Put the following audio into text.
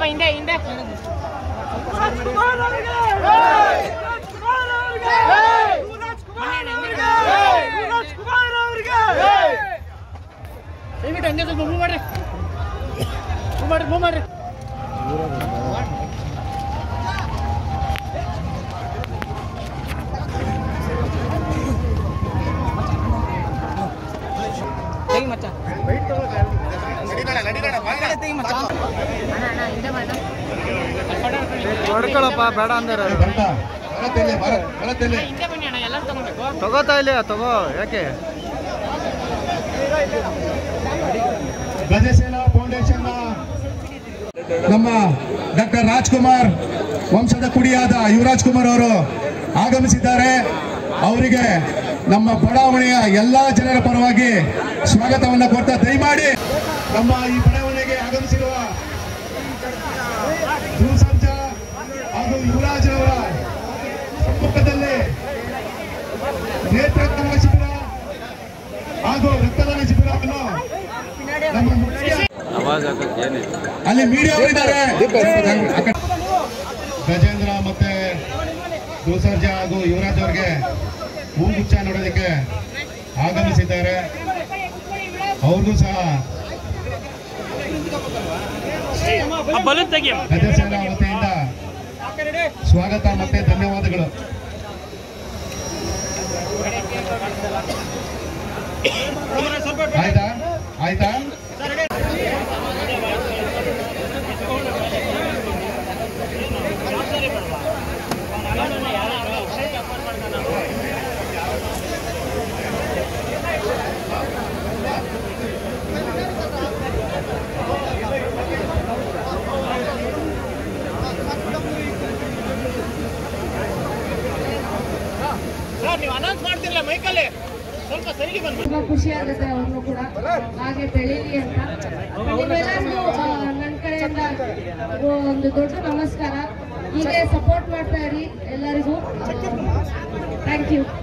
ಸ್ವಲ್ಪ ಹಿಂದೆ ಹಿಂದೆ ದಯವಿಟ್ಟು ಹಂಗೆ ಸ್ವಲ್ಪ ಮೂವ್ ಮಾಡ್ರಿ ಮೂವ್ ಮಾಡ್ರಿ ಮೂವ್ ಮಾಡ್ರಿ ತೆಗಿ ಮಚ್ಚ ತೆಗಿ ಮಚ್ಚ ಹೊಡ್ಕೊಳಪ್ಪ ಬೇಡ ಅಂದ್ರೆ ಬರ್ತಾ ಬರತ್ತೇನೆ ಬರತ್ತೇನೆ ಹಿಂದೆ ಬನ್ನಿ ಅಣ್ಣ ಎಲ್ಲರೂ ತಗೊಬೇಕು ತಗೋತಾ ಇಲ್ಲ ತಗೋ ಯಾಕೆ ಗಜಸೇನಾ ಫೌಂಡೇಶನ್ ನಮ್ಮ ಡಾಕ್ಟರ್ ರಾಜ್ಕುಮಾರ್ ವಂಶದ ಕುಡಿಯಾದ ಯುವರಾಜ್ ಕುಮಾರ್ ಅವರು ಆಗಮಿಸಿದ್ದಾರೆ ಅವರಿಗೆ ನಮ್ಮ ಬಡಾವಣೆಯ ಎಲ್ಲಾ ಜನರ ಪರವಾಗಿ ಸ್ವಾಗತವನ್ನ ಕೊಡ್ತಾ ದಯಮಾಡಿ ನಮ್ಮ ಈ ಬಡಾವಣೆಗೆ ಆಗಮಿಸಿರುವ ಧ್ರುವಸರ್ಜ ಹಾಗೂ ಯುವರಾಜ್ ಅವರ ಸಮ್ಮುಖದಲ್ಲಿ ನೇತೃತ್ವ ಶಿಬಿರ ಹಾಗೂ ರಕ್ತದಾನ ಶಿಬಿರವನ್ನು ನಮ್ಮ ಮುಖ್ಯ ಆವಾಜ್ ಹಾಕಕ್ಕೆ ಏನಿಲ್ಲ ಅಲ್ಲಿ ಮೀಡಿಯಾ ಇದ್ದಾರೆ ಗಜೇಂದ್ರ ಮತ್ತೆ ದುಸರ್ಜ ಹಾಗೂ ಯುವರಾಜ್ ಅವರಿಗೆ ಹೂಗುಚ್ಛ ನೋಡೋದಕ್ಕೆ ಆಗಮಿಸಿದ್ದಾರೆ ಅವ್ರಿಗೂ ಸಹ ಬಲೂನ್ ತೆಗಿ ಗಜಸೇನಾ ವತಿಯಿಂದ ಸ್ವಾಗತ ಮತ್ತೆ ಧನ್ಯವಾದಗಳು ಆಯ್ತಾ ಆಯ್ತಾ ಸರ್ ನೀವು ಅನೌನ್ಸ್ ಮಾಡ್ತಿರಲ್ಲ ಮೈಕಲ್ಲಿ ಸ್ವಲ್ಪ ಸೈಡಿಗೆ ಬಂದ್ಬಿಡಿ ತುಂಬಾ ಖುಷಿ ಆಗುತ್ತೆ ಅವ್ರಿಗೂ ಕೂಡ ಹಾಗೆ ಬೆಳೀಲಿ ಅಂತ ನಿಮ್ಮೆಲ್ಲರಿಗೂ ಆ, ನನ್ನ ಕಡೆಯಿಂದ ಒಂದು ದೊಡ್ಡ ನಮಸ್ಕಾರ ಹೀಗೆ ಸಪೋರ್ಟ್ ಮಾಡ್ತಾ ಇರಿ ಎಲ್ಲರಿಗೂ ಥ್ಯಾಂಕ್ ಯು